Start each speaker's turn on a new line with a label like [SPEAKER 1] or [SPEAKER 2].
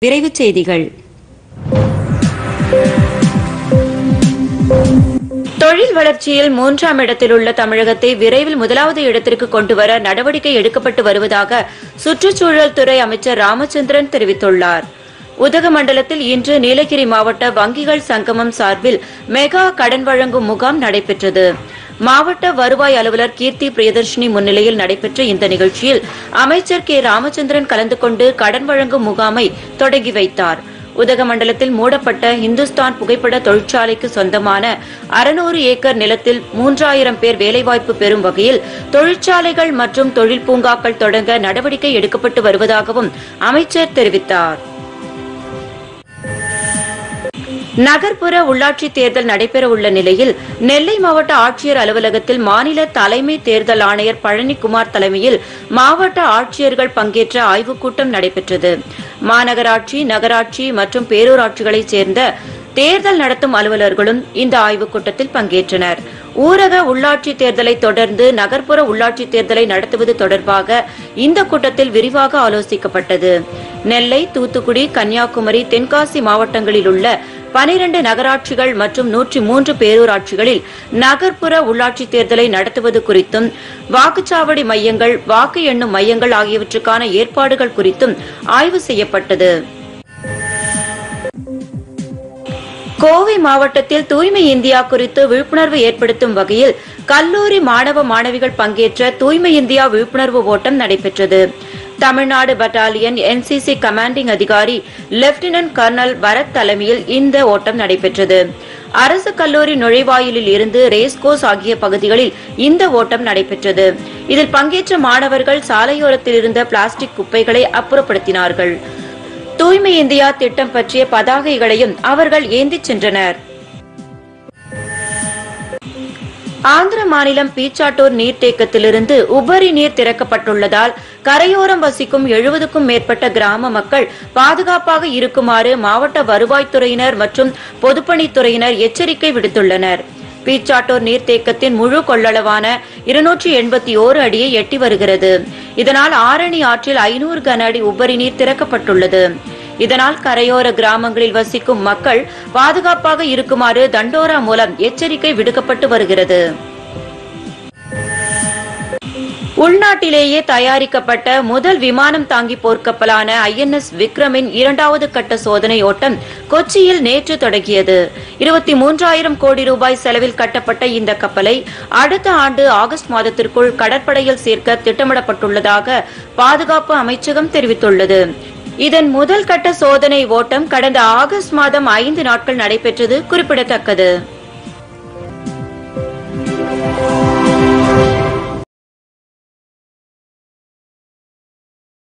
[SPEAKER 1] விரைவுச் செய்திகள் தொழில் வளர்ச்சியில் மூன்றாம் இடத்தில் உள்ள தமிழகத்தை விரைவில் முதலாவது இடத்திற்கு கொண்டுவர நடவடிக்கை எடுக்கப்பட்டு வருவதாக சுற்றுச்சூழல் துறை அமைச்சர் ராமச்சந்திரன் தெரிவித்துள்ளார் உதகமண்டலத்தில் இன்று நீலகிரி மாவட்ட வங்கிகள் சங்கமம் சார்பில் மெகா கடன் வழங்கும் முகாம் நடைபெற்றது மாவட்ட வருவாய் அலுவலர் கீர்த்தி பிரியதர்ஷினி முன்னிலையில் நடைபெற்ற இந்த நிகழ்ச்சியில் அமைச்சர் கே ராமச்சந்திரன் கலந்து கொண்டு கடன் வழங்கும் முகாமை தொடங்கி வைத்தார் உதகமண்டலத்தில் மூடப்பட்ட இந்துஸ்தான் புகைப்பட தொழிற்சாலைக்கு சொந்தமான அறுநூறு ஏக்கர் நிலத்தில் மூன்றாயிரம் பேர் வேலைவாய்ப்பு பெறும் வகையில் தொழிற்சாலைகள் மற்றும் தொழில் பூங்காக்கள் தொடங்க நடவடிக்கை எடுக்கப்பட்டு வருவதாகவும் அமைச்சர் தெரிவித்தார் நகர்ப்புற உள்ளாட்சி தேர்தல் நடைபெற உள்ள நிலையில் நெல்லை மாவட்ட ஆட்சியர் அலுவலகத்தில் மாநில தலைமை தேர்தல் ஆணையர் பழனிக்குமார் தலைமையில் மாவட்ட ஆட்சியர்கள் பங்கேற்ற ஆய்வுக் கூட்டம் நடைபெற்றது மாநகராட்சி நகராட்சி மற்றும் பேரூராட்சிகளைச் சேர்ந்த தேர்தல் நடத்தும் அலுவலர்களும் இந்த ஆய்வுக் கூட்டத்தில் பங்கேற்றனர் ஊரக உள்ளாட்சி தேர்தலை தொடர்ந்து நகர்ப்புற உள்ளாட்சி தேர்தலை நடத்துவது தொடர்பாக இந்த கூட்டத்தில் விரிவாக ஆலோசிக்கப்பட்டது நெல்லை தூத்துக்குடி கன்னியாகுமரி தென்காசி மாவட்டங்களில் உள்ள பனிரண்டு நகராட்சிகள் மற்றும் நூற்றி மூன்று பேரூராட்சிகளில் நகர்ப்புற உள்ளாட்சி தேர்தலை நடத்துவது குறித்தும் வாக்குச்சாவடி மையங்கள் வாக்கு எண்ணும் மையங்கள் ஆகியவற்றுக்கான ஏற்பாடுகள் குறித்தும் ஆய்வு செய்யப்பட்டது கோவை மாவட்டத்தில் தூய்மை இந்தியா குறித்து விழிப்புணர்வு ஏற்படுத்தும் வகையில் கல்லூரி மாணவ மாணவிகள் பங்கேற்ற தூய்மை இந்தியா விழிப்புணர்வு ஓட்டம் நடைபெற்றது தமிழ்நாடு பட்டாலியன் என்சிசி கமாண்டிங் அதிகாரி லெப்டினன்ட் கர்னல் பரத் தலைமையில் இந்த ஓட்டம் நடைபெற்றது அரசு கல்லூரி நுழைவாயிலில் இருந்து ரேஸ்கோஸ் ஆகிய பகுதிகளில் இந்த ஓட்டம் நடைபெற்றது இதில் பங்கேற்ற மாணவர்கள் சாலையோரத்தில் இருந்த பிளாஸ்டிக் குப்பைகளை அப்புறப்படுத்தினார்கள் தூய்மை இந்தியா திட்டம் பற்றிய பதாகைகளையும் அவர்கள் ஏந்திச் சென்றனர் ஆந்திர மாநிலம் பீச்சாட்டூர் நீர்த்தேக்கத்திலிருந்து உபரி நீர் திறக்கப்பட்டுள்ளதால் கரையோரம் வசிக்கும் எழுபதுக்கும் மேற்பட்ட கிராம மக்கள் பாதுகாப்பாக இருக்குமாறு மாவட்ட வருவாய்த்துறையினர் மற்றும் பொதுப்பணித்துறையினர் எச்சரிக்கை விடுத்துள்ளனர் பீச்சாட்டூர் நீர்த்தேக்கத்தின் முழு கொள்ளளவான இருநூற்றி எண்பத்தி ஓரு அடியை எட்டி வருகிறது இதனால் ஆரணி ஆற்றில் ஐநூறு கன அடி உபரி நீர் திறக்கப்பட்டுள்ளது இதனால் கரையோர கிராமங்களில் வசிக்கும் மக்கள் பாதுகாப்பாக இருக்குமாறு தண்டோரா மூலம் எச்சரிக்கை விடுக்கப்பட்டு வருகிறது உள்நாட்டிலேயே தயாரிக்கப்பட்ட முதல் விமானம் தாங்கி போர்க்கப்பலான ஐஎன்எஸ் விக்ரமின் இரண்டாவது கட்ட சோதனை ஓட்டம் கொச்சியில் நேற்று தொடங்கியது இருபத்தி மூன்றாயிரம் கோடி ரூபாய் செலவில் கட்டப்பட்ட இந்த கப்பலை அடுத்த ஆண்டு ஆகஸ்ட் மாதத்திற்குள் கடற்படையில் சேர்க்க திட்டமிடப்பட்டுள்ளதாக பாதுகாப்பு அமைச்சகம் தெரிவித்துள்ளது இதன் முதல் கட்ட சோதனை ஓட்டம் கடந்த ஆகஸ்ட் மாதம் ஐந்து நாட்கள் நடைபெற்றது குறிப்பிடத்தக்கது